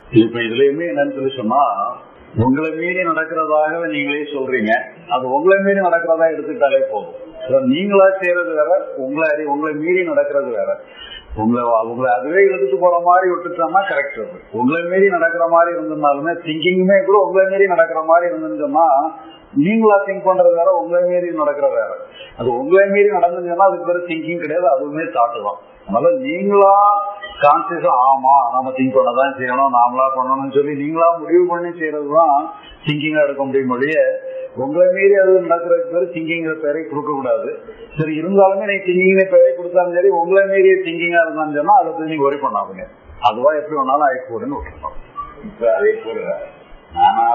இப்ப இதுலயுமே என்னன்னு சொல்லி சொன்னா உங்களை மீறி நடக்கிறதாக நீங்களே சொல்றீங்க அது உங்களை மீறி நடக்கிறதா எடுத்துக்கிட்டாலே போதும் So, நீங்களா செய்யறது வேற உங்களை அறி உங்களை மீறி நடக்கிறது வேற உங்களை உங்களை அதுவே இழுத்துட்டு போற மாதிரி விட்டுட்டோம்னா கரெக்ட் அது உங்களை மீறி நடக்கிற மாதிரி இருந்திருந்தாலுமே திங்கிங்குமே கூட உங்களை மீறி நடக்கிற மாதிரி இருந்துச்சுன்னா நீங்களா திங்க் பண்றது வேற உங்களை மீறி நடக்கிறது வேற அது உங்களை மீறி நடந்துச்சுன்னா அதுக்கு பேர் திங்கிங் கிடையாது அதுவுமே தாட்டு தான் அதனால நீங்களா கான்சியஸா ஆமா நம்ம திங்க் பண்ணதான் செய்யணும் நாமளா பண்ணணும்னு சொல்லி நீங்களா முடிவு பண்ணி செய்யறதுதான் திங்கிங்கா எடுக்க முடியும் ஒழிய உங்களை மீறி அது நடக்கிறதுக்கு பேர் திங்கிங்கிற பேரை கொடுக்க கூடாது சரி இருந்தாலுமே நீங்க திங்கிங்கிற பேரை கொடுத்தாலும் சரி உங்களை மீறி திங்கிங்கா இருந்தாலும் சொன்னா அதை பத்தி நீங்க ஒரி பண்ணாதுங்க அதுவா எப்படி வேணாலும் ஆகி போடுன்னு விட்டுருக்கோம் இப்ப அதே போல நானா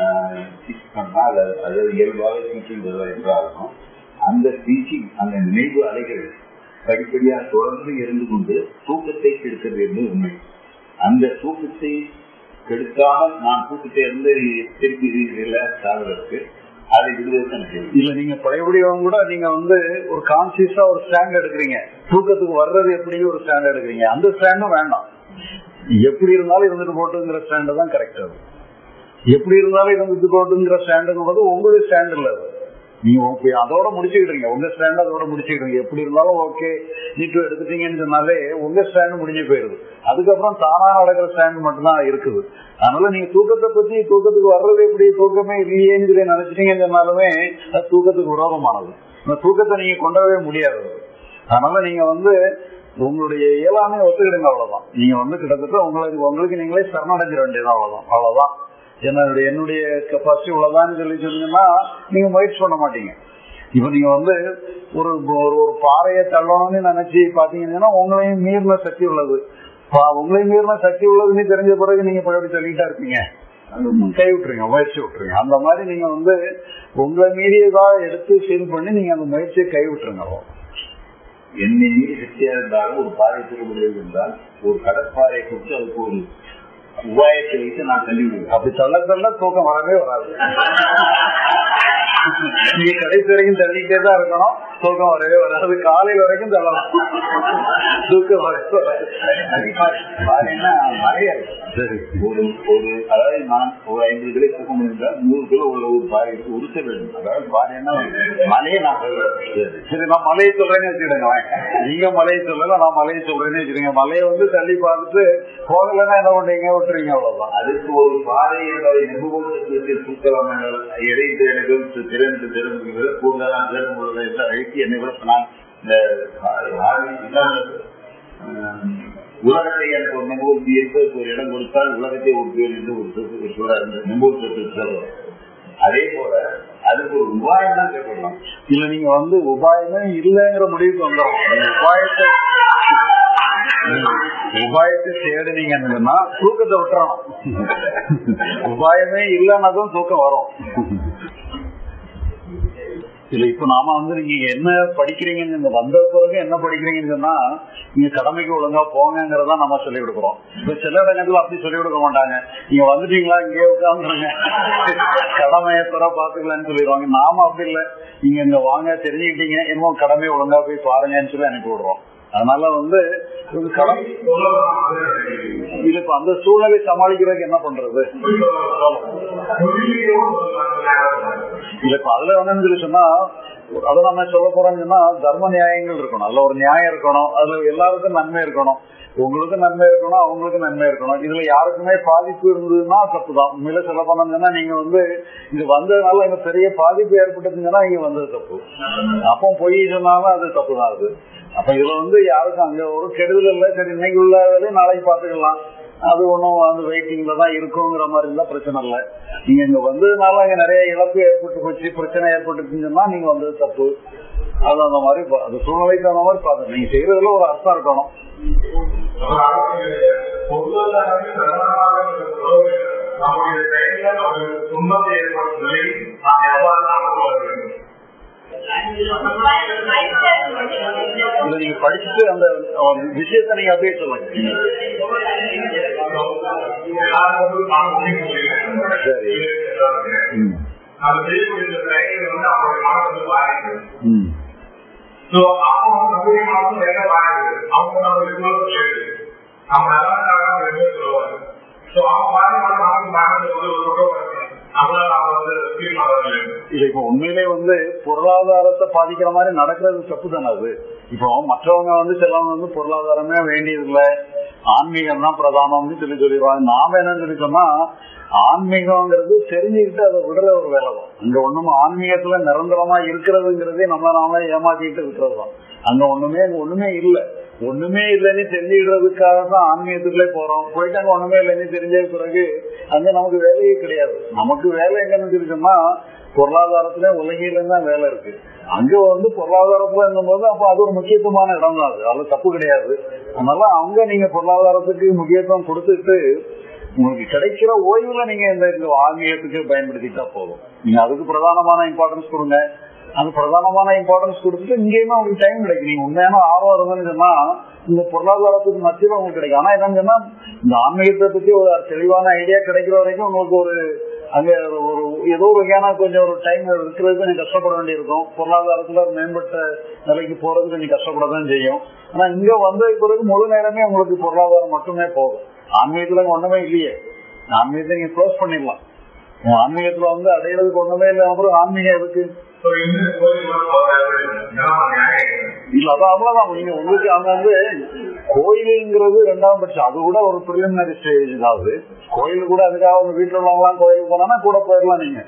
டீச் பண்ணா அது அது இயல்பாக டீச்சிங் என்றாலும் அந்த டீச்சிங் அந்த நினைவு அலைகள் படிப்படியாக தொடர்ந்து இருந்து கொண்டு தூக்கத்தை கெடுக்கிறது என்று உண்மை அந்த தூக்கத்தை கெடுக்காமல் நான் தூக்கத்தை இருந்து திருப்பி ரிலாக்ஸ் ஆகுறதுக்கு அதை விடுவதற்கு எனக்கு தெரியும். இல்ல நீங்க பழையபடியும் கூட நீங்க வந்து ஒரு கான்சியஸா ஒரு ஸ்டாண்ட் எடுக்கிறீங்க தூக்கத்துக்கு வர்றது எப்படி ஒரு ஸ்டாண்ட் எடுக்கிறீங்க அந்த ஸ்டாண்டும் வேண்டாம் எப்படி இருந்தாலும் இருந்துட்டு போட்டுங்கிற ஸ்டாண்டு தான் கரெக்ட் அது எப்படி இருந்தாலும் இருந்துட்டு போட்டுங்கிற ஸ்டாண்டுங்கிறது உங்களுடைய ஸ்டாண்ட் இல்ல அது நீங்க உங்க- அதோட முடிச்சுக்கிட்டீங்க உங்க ஸ்டாண்ட் அதோட முடிச்சுக்கிட்டீங்க எப்படி இருந்தாலும் ஓகே நீட்டு எடுத்துட்டீங்கன்னு சொன்னாலே உங்க ஸ்டாண்ட் முடிஞ்சு போயிருது அதுக்கப்புறம் தானா நடக்கிற ஸ்டாண்ட் மட்டும்தான் இருக்குது அதனால நீங்க தூக்கத்தை பத்தி தூக்கத்துக்கு வர்றது எப்படி தூக்கமே இல்லையேன்னு சொல்லி நினைச்சிட்டீங்கன்னு சொன்னாலுமே அது தூக்கத்துக்கு விரோதமானது இந்த தூக்கத்தை நீங்க கொண்டவே முடியாது அது. அதனால நீங்க வந்து உங்களுடைய இயலாமே ஒத்துக்கிடுங்க அவ்வளவுதான் நீங்க வந்து கிட்டத்தட்ட உங்களுக்கு உங்களுக்கு நீங்களே சரணடைஞ்சிட வேண்டியது அவ்வளவுதான் அவ்வளவுதான் என்னுடைய என்னுடைய கெப்பாசிட்டி இவ்வளவுதான் சொல்லி சொன்னீங்கன்னா நீங்க முயற்சி பண்ண மாட்டீங்க இப்ப நீங்க வந்து ஒரு ஒரு ஒரு பாறையை தள்ளணும்னு நினைச்சு பாத்தீங்கன்னா உங்களையும் மீறின சக்தி உள்ளது பா- உங்களையும் மீறின சக்தி உள்ளதுன்னு தெரிஞ்ச பிறகு நீங்க பழையபடி தள்ளிட்டா இருப்பீங்க அது கை விட்டுருங்க முயற்சி விட்டுருங்க அந்த மாதிரி நீங்க வந்து உங்களை மீறியதா எடுத்து ஃபீல் பண்ணி நீங்க அந்த முயற்சியை கை விட்டுருங்க அவ்வளவுதான். என்னை மீறி சக்தியா இருந்தாலும் ஒரு பாறை தூக்க முடியாது என்றால் ஒரு கடற்பாறை கொடுத்து அதுக்கு ஒரு உபாயத்தை வைத்து நான் தள்ளி விடுவேன் அப்படி தள்ள தள்ள தூக்கம் வரவே வராது நீங்க கடைசி வரைக்கும் தள்ளிட்டே தான் இருக்கணும் தூக்கம் வரவே வராது காலையில வரைக்கும் தள்ளலாம் தூக்கம் வரவே வராது பாறைன்னா மலையா இருக்கும் சரி ஒரு ஒரு அதாவது நான் ஒரு ஐம்பது கிலோ தூக்க முடிந்தால் நூறு கிலோ உள்ள ஒரு பாறை உருட்ட வேண்டும் அதாவது பாறைன்னா மலையை நான் சொல்றேன் சரி நான் மலையை சொல்றேன்னு வச்சுக்கிடுங்க நீங்க மலையை சொல்லல நான் மலையை சொல்றேன்னு வச்சுக்கோங்க மலையை வந்து தள்ளி பார்த்துட்டு போகலன்னா என்ன பண்றீங்க விட்டுறீங்க அவ்வளவுதான் அதுக்கு ஒரு பாறை என்பதை நெபுகோட்டத்திற்கு தூக்கலாம் என்றால் இடைத்து எனக்கு திறந்து திறந்து கூடுதலாக திறந்து கொள்வதை என்று அழைத்து என்னை கூட நான் இந்த ஆர்மி இல்லாமல், அஹ், உலகத்தை எனக்கு ஒரு நெபுகோட்டி என்பதற்கு ஒரு இடம் கொடுத்தால் உலகத்தை ஒரு பேர் என்று ஒரு சொல் ஒரு சொல்றார் இந்த நெபுகோட்டத்துக்கு சொல்லுவோம் அதே போல அதுக்கு ஒரு உபாயம் தான் கேட்கலாம் இல்ல நீங்க வந்து உபாயமே இல்லைங்கிற முடிவுக்கு வந்துடும் நீங்க உபாயத்தை உபாயத்தை தேடுனீங்கன்னா தூக்கத்தை விட்டுறணும் உபாயமே இல்லைன்னாதான் தூக்கம் வரும் இல்ல இப்ப நாம வந்து நீங்க என்ன படிக்கிறீங்கன்னு இங்க வந்த பிறகு என்ன படிக்கிறீங்கன்னு சொன்னா நீங்க கடமைக்கு ஒழுங்கா போங்கிறதா நம்ம சொல்லி கொடுக்குறோம் இப்ப சில இடங்கள்ல அப்படி சொல்லி கொடுக்க மாட்டாங்க நீங்க வந்துட்டீங்களா இங்கே உட்காந்துருங்க கடமையை பிற பாத்துக்கலாம்னு சொல்லிடுவாங்க நாம அப்படி இல்ல நீங்க இங்க வாங்க தெரிஞ்சுக்கிட்டீங்க இன்னும் கடமையை ஒழுங்கா போய் பாருங்கன்னு சொல்லி அனுப்பி விடுறோம் அதனால வந்து இது கடமை இல்ல இப்ப அந்த சூழ்நிலை சமாளிக்கிறதுக்கு என்ன பண்றது இல்ல இப்ப அதுல என்னன்னு சொல்லி சொன்னா அதை நம்ம சொல்ல போறோம்னு சொன்னா தர்ம நியாயங்கள் இருக்கணும் அதுல ஒரு நியாயம் இருக்கணும் அதுல எல்லாருக்கும் நன்மை இருக்கணும் உங்களுக்கு நன்மை இருக்கணும் அவங்களுக்கு நன்மை இருக்கணும் இதுல யாருக்குமே பாதிப்பு இருந்ததுன்னா தப்புதான் உண்மையில சொல்ல போனோம்னா நீங்க வந்து இது வந்ததுனால இங்க பெரிய பாதிப்பு ஏற்பட்டுச்சுன்னா இங்க வந்தது தப்பு அப்போ பொய் சொன்னாலும் அது தப்பு தான் அது அப்ப இதுல வந்து யாருக்கும் அங்க ஒரு கெடுதல் இல்லை சரி இன்னைக்கு உள்ள வேலையை நாளைக்கு பாத்துக்கலாம் அது ஒன்றும் அந்த வெயிட்டிங்ல தான் இருக்குங்கிற மாதிரி இருந்தா பிரச்சனை இல்லை நீங்க இங்க வந்ததுனால அங்க நிறைய இழப்பு ஏற்பட்டு போச்சு பிரச்சனை ஏற்பட்டுச்சுன்னா நீங்க வந்தது தப்பு அது அந்த மாதிரி பா- அது சூழ்நிலைக்கு அந்த மாதிரி பாத்து நீங்க செய்யறதுல ஒரு அர்த்தம் இருக்கணும் நம்முடைய கையில ஒரு துன்பத்தை ஏற்படும் நிலை நாம் எவ்வாறு அனுபவ வேண்டும் இதை நீங்க படிச்சுட்டு அந்த அஹ், விஷயத்தை நீங்க அப்படியே சொல்லுங்க எல்லாருக்கும் நான் முடிவு முடியல சரி. ம். அது செய்யக்கூடிய செயல்கள் வந்து அவங்களுடைய மனசு பாதிக்குது ம். ஸோ அப்போ வந்து நம்முடைய மனசு என்ன பாதிக்குது அவங்க நம்மளுக்கு சொல்லுது நம்ம நல்லா இருந்தாலும் ரெண்டு சொல்லுவாங்க சோ அவங்க பாதி நாளைக்கு பேங்க்ல வந்து ஒரு போட்டோ அவங்களால அவங்க வந்து ஃபீல் பண்ணவில்லை இல்ல இப்ப உண்மையிலே வந்து பொருளாதாரத்தை பாதிக்கிற மாதிரி நடக்கிறது தப்பு தானே அது இப்போ மற்றவங்க வந்து சிலவங்க வந்து பொருளாதாரமே வேண்டியதில்லை ஆன்மீகம் தான் பிரதானம்னு சொல்லி சொல்லிடுவாங்க நாம என்னன்னு சொல்லி சொன்னா ஆன்மீகம்ங்கிறது தெரிஞ்சுக்கிட்டு அதை விடுற ஒரு வேலை தான் அங்க ஒண்ணும் ஆன்மீகத்துல நிரந்தரமா இருக்கிறதுங்கிறதே நம்மள நாம ஏமாத்திட்டு இருக்கிறது தான் அங்க ஒண்ணுமே அங்க ஒண்ணுமே இல்ல ஒண்ணுமே இல்லைன்னு தெரிஞ்சுக்கிறதுக்காக தான் ஆன்மீகத்துக்குள்ளே போறோம் போயிட்டு அங்க ஒண்ணுமே இல்லைன்னு தெரிஞ்ச பிறகு அங்க நமக்கு வேலையே கிடையாது நமக்கு வேலை எங்கன்னு சொல்லி சொன்னா பொருளாதாரத்துல உலகில தான் வேலை இருக்கு அங்க வந்து பொருளாதாரத்துல இருந்தபோது அப்ப அது ஒரு முக்கியத்துவமான இடம் தான் அது அதுல தப்பு கிடையாது அதனால அங்க நீங்க பொருளாதாரத்துக்கு முக்கியத்துவம் கொடுத்துட்டு உங்களுக்கு கிடைக்கிற ஓய்வுல நீங்க இந்த இந்த ஆன்மீகத்துக்கு பயன்படுத்திட்டா போதும் நீங்க அதுக்கு பிரதானமான இம்பார்ட்டன்ஸ் கொடுங்க அது பிரதானமான இம்பார்ட்டன்ஸ் கொடுத்துட்டு இங்கேயுமே உங்களுக்கு டைம் கிடைக்கும் நீங்க உண்மையான ஆர்வம் இருந்ததுன்னு சொன்னா இந்த பொருளாதாரத்துக்கு மத்தியில உங்களுக்கு கிடைக்கும் ஆனா என்னன்னு சொன்னா இந்த ஆன்மீகத்தை பத்தி ஒரு தெளிவான ஐடியா கிடைக்கிற வரைக்கும் உங்களுக்கு ஒரு அங்க ஒரு ஏதோ ஒரு வகையான கொஞ்சம் ஒரு டைம் இருக்கிறதுக்கு கொஞ்சம் கஷ்டப்பட வேண்டியிருக்கும் பொருளாதாரத்துல ஒரு மேம்பட்ட நிலைக்கு போறது கொஞ்சம் கஷ்டப்படதான் செய்யும் ஆனா இங்க வந்த பிறகு முழு நேரமே உங்களுக்கு பொருளாதாரம் மட்டுமே போகும் ஆன்மீகத்துல அங்க ஒண்ணுமே இல்லையே ஆன்மீகத்தை நீங்க க்ளோஸ் பண்ணிடலாம் ஆன்மீகத்துல வந்து அடையிறதுக்கு ஒண்ணுமே இல்லை அப்புறம் ஆன்மீகம் எதுக்கு சோ இந்த கோயில் இல்ல அதான் அவ்வளவுதான் நீங்க உங்களுக்கு அங்க வந்து கோயிலுங்கிறது ரெண்டாம் பட்சம் அது கூட ஒரு பிரிலிமினரி ஸ்டேஜ் தான் அது கோயில் கூட அதுக்காக உங்க வீட்டுல உள்ளவங்க எல்லாம் கோயிலுக்கு போனா கூட போயிடலாம் நீங்க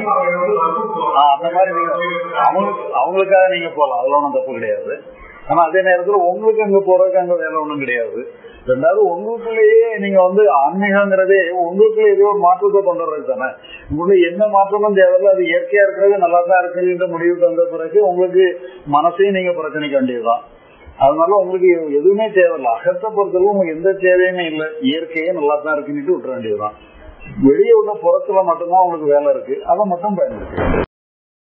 ஆ, அந்த மாதிரி நீங்க அவங்களுக்கு அவங்களுக்காக நீங்க போகலாம் அதுல ஒண்ணும் தப்பு கிடையாது ஆனா அதே நேரத்துல உங்களுக்கு அங்க போறதுக்கு அங்க வேலை ஒண்ணும் கிடையாது ரெண்டாவது உங்களுக்குள்ளேயே நீங்க வந்து ஆன்மீகங்கிறதே உங்களுக்குள்ள ஏதோ ஒரு மாற்றத்தை கொண்டு வர்றது தானே உங்களுக்கு என்ன மாற்றமும் தேவையில்ல அது இயற்கையா இருக்கிறது நல்லா தான் இருக்குன்ற முடிவுக்கு வந்த பிறகு உங்களுக்கு மனசையும் நீங்க புறக்கணிக்க வேண்டியதுதான் அதனால உங்களுக்கு எதுவுமே தேவையில்ல அகத்தை பொறுத்தளவு உங்களுக்கு எந்த தேவையுமே இல்லை இயற்கையே நல்லா தான் இருக்குன்னு விட்டுற வேண்டியதுதான் வெளியே உள்ள புறத்துல மட்டும்தான் உங்களுக்கு வேலை இருக்கு அதை மட்டும் பயன்படுத்தி